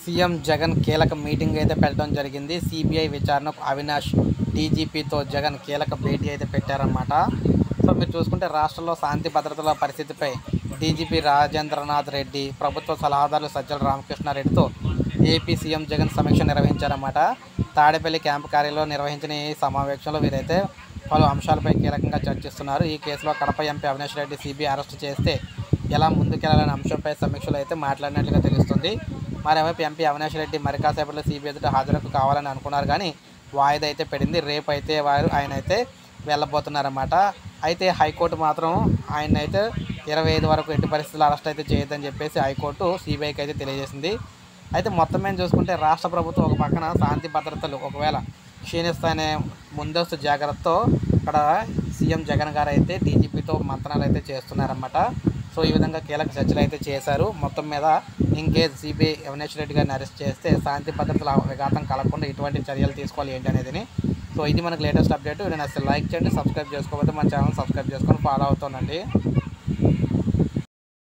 CM Jagan కీలక meeting అయితే పెట్టడం జరిగింది సిబిఐ విచారణకు అవినాష్ డీజీపీతో జగన్ కీలక భేటీ అయితే పెట్టారన్నమాట సో మీరు చూసుకుంటే రాష్ట్రంలో శాంతి భద్రతల పరిస్థితిపై డీజీపీ రాజేంద్రనాథ్ రెడ్డి ప్రభుత్వ సలహాదారులు సజ్జల రామకృష్ణారెడ్డితో ఏపీ సీఎం జగన్ సమీక్ష నిర్వహించారన్నమాట తాడేపల్లి క్యాంపు కార్యాలయంలో నిర్వహించిన ఈ సమావేశంలో వీరైతే పలు అంశాలపై కీలకంగా చర్చిస్తున్నారు ఈ కేసులో Kadapa MP Avinash Reddy CBI arrest చేస్తే ఎలా ముందుకెళ్లాలనే అంశంపై సమీక్షలో అయితే మాట్లాడినట్లుగా తెలుస్తుంది మరోవైపు ఎంపీ అవినాష్ రెడ్డి మరి కాసేపట్లో సిబిఐ ఎదుట హాజరుకు కావాలని అనుకున్నారు కానీ వాయిదా అయితే పడింది రేపు అయితే వారు ఆయన అయితే వెళ్ళబోతున్నారన్నమాట అయితే హైకోర్టు మాత్రం ఆయన అయితే ఇరవై ఐదు వరకు ఎట్టి పరిస్థితుల్లో అరెస్ట్ అయితే చేయొద్దని చెప్పేసి హైకోర్టు సిబిఐకి అయితే తెలియజేసింది అయితే మొత్తం మేము చూసుకుంటే రాష్ట్ర ప్రభుత్వం ఒక పక్కన శాంతి భద్రతలు ఒకవేళ క్షీణిస్తాయనే ముందస్తు జాగ్రత్తతో ఇక్కడ సీఎం జగన్ గారు అయితే డీజీపీతో మంత్రాలు అయితే చేస్తున్నారన్నమాట సో ఈ విధంగా కీలక చర్చలు అయితే చేశారు మొత్తం మీద ఇంకేజ్ సిబిఐ అవినాష్ రెడ్డి గారిని అరెస్ట్ చేస్తే శాంతి భద్రతల విఘాతం కలగకుండా ఎటువంటి చర్యలు తీసుకోవాలి ఏంటి అనేది సో ఇది మనకు లేటెస్ట్ అప్డేట్ నేను అసలు లైక్ చేయండి సబ్స్క్రైబ్ చేసుకోకపోతే మన ఛానల్ సబ్స్క్రైబ్ చేసుకొని ఫాలో అవుతానండి